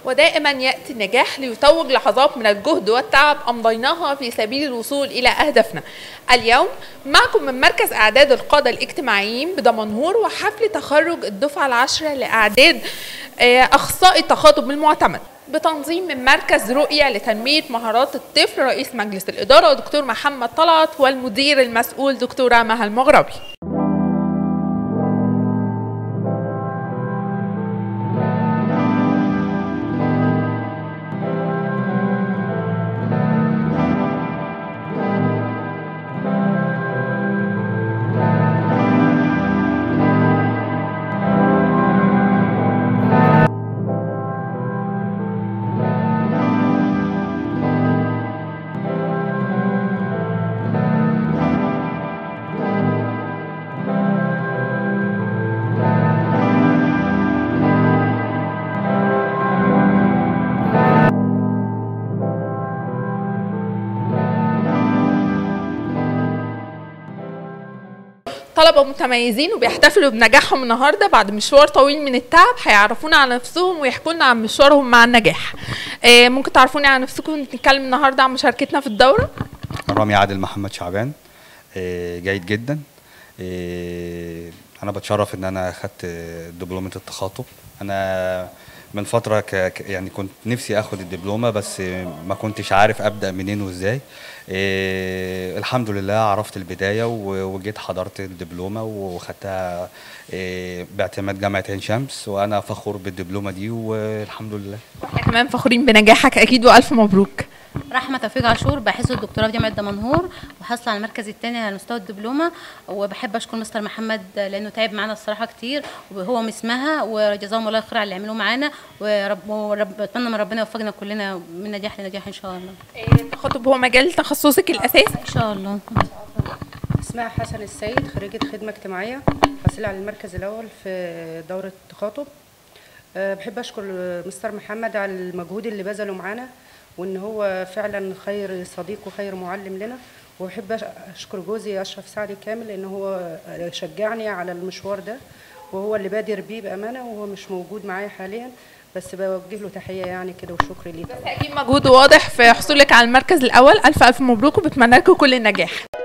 ودائما يأتي النجاح ليتوج لحظات من الجهد والتعب أمضيناها في سبيل الوصول إلى أهدافنا اليوم معكم من مركز إعداد القادة الاجتماعيين بدمنهور وحفل تخرج الدفعة العاشرة لإعداد آه، أخصائي التخاطب المعتمد بتنظيم من مركز رؤية لتنمية مهارات الطفل رئيس مجلس الإدارة دكتور محمد طلعت والمدير المسؤول دكتورة مها المغربي طلبة متميزين وبيحتفلوا بنجاحهم النهارده بعد مشوار طويل من التعب هيعرفونا عن نفسهم ويحكوا لنا عن مشوارهم مع النجاح. آه، ممكن تعرفوني عن نفسكم نتكلم النهارده عن مشاركتنا في الدورة؟ رامي عادل محمد شعبان آه، جيد جدا آه، انا بتشرف ان انا اخدت آه، دبلومه التخاطب انا من فتره ك... ك- يعني كنت نفسي اخد الدبلومه بس آه، ما كنتش عارف ابدا منين وازاي آه، الحمد لله عرفت البدايه و- وجيت حضرت الدبلومه وخدتها آه، باعتماد جامعه عين شمس وانا فخور بالدبلومه دي والحمد لله احنا كمان فخورين بنجاحك اكيد والف مبروك. رحمة توفيق عاشور باحثة الدكتوراه في جامعة دمنهور وحاصلة على المركز الثاني على مستوى الدبلومة وبحب أشكر مستر محمد لأنه تعب معانا الصراحة كتير وهو ومسمها وجزاهم الله خير على اللي عملوه معانا ورب ورب بتمنى من ربنا يوفقنا كلنا من نجاح لنجاح إن شاء الله آه، التخاطب هو مجال تخصصك الاساسي إن شاء الله اسمها حسن السيد خريجة خدمة اجتماعية حاصلة على المركز الأول في دورة التخاطب أه، بحب أشكر مستر محمد على المجهود اللي بذله معانا وإن هو فعلا خير صديق وخير معلم لنا وبحب أش- أشكر جوزي أشرف سعدي كامل لأن هو شجعني على المشوار ده وهو اللي بادر بيه بأمانة وهو مش موجود معايا حاليا بس بوجه له تحية يعني كده وشكر ليه اكيد مجهود واضح في حصولك على المركز الاول الف الف مبروك وبتمنى لكم كل النجاح.